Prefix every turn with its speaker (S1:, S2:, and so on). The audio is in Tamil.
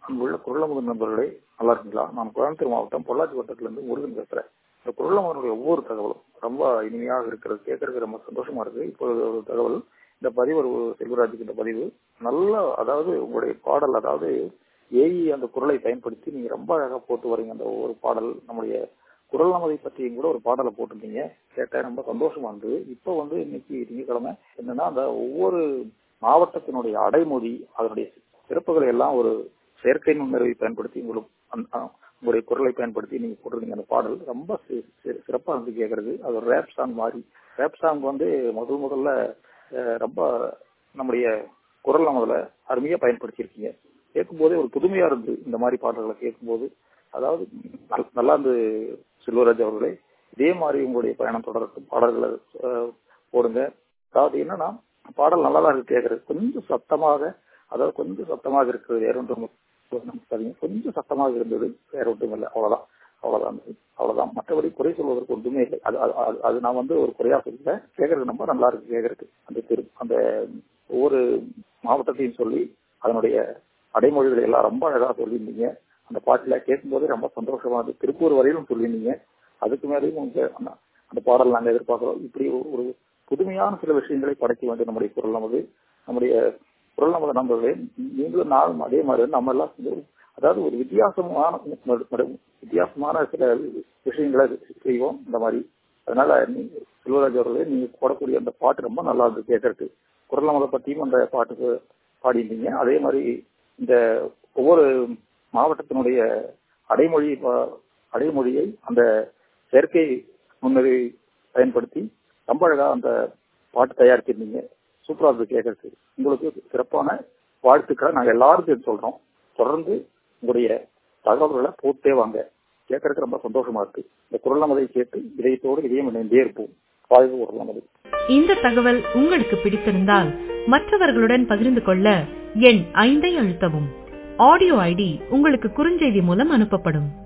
S1: அன்புள்ள குரலமுதன் நண்பர்களே நல்லா இருக்கீங்களா நான் கோயம்புத்தூர் மாவட்டம் பொள்ளாச்சி வட்டத்திலிருந்து முருகன் பேசுறேன் இந்த குரலமுதனுடைய ஒவ்வொரு தகவலும் ரொம்ப இனிமையாக இருக்கிறது கேட்கறதுக்கு ரொம்ப சந்தோஷமா இருக்கு இப்பொழுது ஒரு தகவல் இந்த பதிவு ஒரு செல்வராஜுக்கு இந்த பதிவு நல்ல அதாவது உங்களுடைய பாடல் அதாவது ஏஇ அந்த குரலை பயன்படுத்தி நீங்க ரொம்ப அழகா போட்டு வரீங்க அந்த ஒவ்வொரு பாடல் நம்முடைய குரல் நமதை பற்றியும் கூட ஒரு பாடலை போட்டிருந்தீங்க கேட்டேன் ரொம்ப சந்தோஷமா இருந்தது இப்போ வந்து இன்னைக்கு திங்கக்கிழமை என்னன்னா அந்த ஒவ்வொரு மாவட்டத்தினுடைய அடைமொழி அதனுடைய சிறப்புகளை எல்லாம் ஒரு செயற்கை நுண்ணறிவை பயன்படுத்தி உங்களுக்கு உங்களுடைய குரலை பயன்படுத்தி நீங்க போட்டிருந்தீங்க அந்த பாடல் ரொம்ப சிறப்பா இருந்து கேட்கறது அது ஒரு ரேப் சாங் மாதிரி ரேப் சாங் வந்து முதல் முதல்ல ரொம்ப நம்முடைய குரல் முதல்ல அருமையா பயன்படுத்தியிருக்கீங்க கேட்கும்போதே ஒரு புதுமையா இருந்து இந்த மாதிரி பாடல்களை கேட்கும்போது அதாவது நல்லா இருந்து செல்வராஜ் அவர்களே இதே மாதிரி உங்களுடைய பயணம் தொடரட்டும் பாடல்களை போடுங்க அதாவது என்னன்னா பாடல் நல்லா தான் இருக்கு கேட்கறது கொஞ்சம் சத்தமாக அதாவது கொஞ்சம் சத்தமாக இருக்குது வேற ஒன்றும் கொஞ்சம் சத்தமாக இருந்தது வேற ஒன்றும் இல்லை அவ்வளவுதான் அவ்வளவுதான் அவ்வளவுதான் மற்றபடி குறை சொல்வதற்கு ஒன்றுமே இல்லை அது அது நான் வந்து ஒரு குறையா சொல்லல கேட்கறது ரொம்ப நல்லா இருக்கு கேட்கறதுக்கு அந்த திரு அந்த ஒவ்வொரு மாவட்டத்தையும் சொல்லி அதனுடைய அடைமொழிகளை எல்லாம் ரொம்ப அழகா சொல்லியிருந்தீங்க அந்த பாட்டுல கேட்கும்போது ரொம்ப சந்தோஷமா இருக்கு திருப்பூர் வரையிலும் சொல்லியிருந்தீங்க அதுக்கு மேலேயும் உங்க அந்த பாடல் நாங்க எதிர்பார்க்கிறோம் இப்படி ஒரு புதுமையான சில விஷயங்களை படைக்க வேண்டும் நம்முடைய குரல் நமது நம்முடைய குரல் நமது நம்பர்களே நீங்களும் நானும் அதே மாதிரி நம்ம எல்லாம் அதாவது ஒரு வித்தியாசமான வித்தியாசமான சில விஷயங்களை செய்வோம் இந்த மாதிரி அதனால செல்வராஜ் அவர்களே நீங்க போடக்கூடிய அந்த பாட்டு ரொம்ப நல்லா இருக்கு கேட்கறதுக்கு குரல் நமதை பத்தியும் அந்த பாட்டுக்கு பாடியிருந்தீங்க அதே மாதிரி இந்த ஒவ்வொரு மாவட்டத்தினுடைய அடைமொழி அடைமொழியை அந்த செயற்கை நுண்ணறி பயன்படுத்தி ரொம்ப அழகா அந்த பாட்டு தயாரிச்சிருந்தீங்க சூப்பரா இருக்கு கேட்கறதுக்கு உங்களுக்கு சிறப்பான வாழ்த்துக்களை நாங்க எல்லாருக்கும் சொல்றோம் தொடர்ந்து உங்களுடைய தகவல்களை போட்டே வாங்க கேட்கறதுக்கு ரொம்ப சந்தோஷமா இருக்கு இந்த குரல் நமதை கேட்டு இதயத்தோடு இதயம் இணைந்தே இருப்போம் வாழ்வு குரல் நமது
S2: இந்த தகவல் உங்களுக்கு பிடித்திருந்தால் மற்றவர்களுடன் பகிர்ந்து கொள்ள எண் ஐந்தை அழுத்தவும் ஆடியோ ஐடி உங்களுக்கு குறுஞ்செய்தி மூலம் அனுப்பப்படும்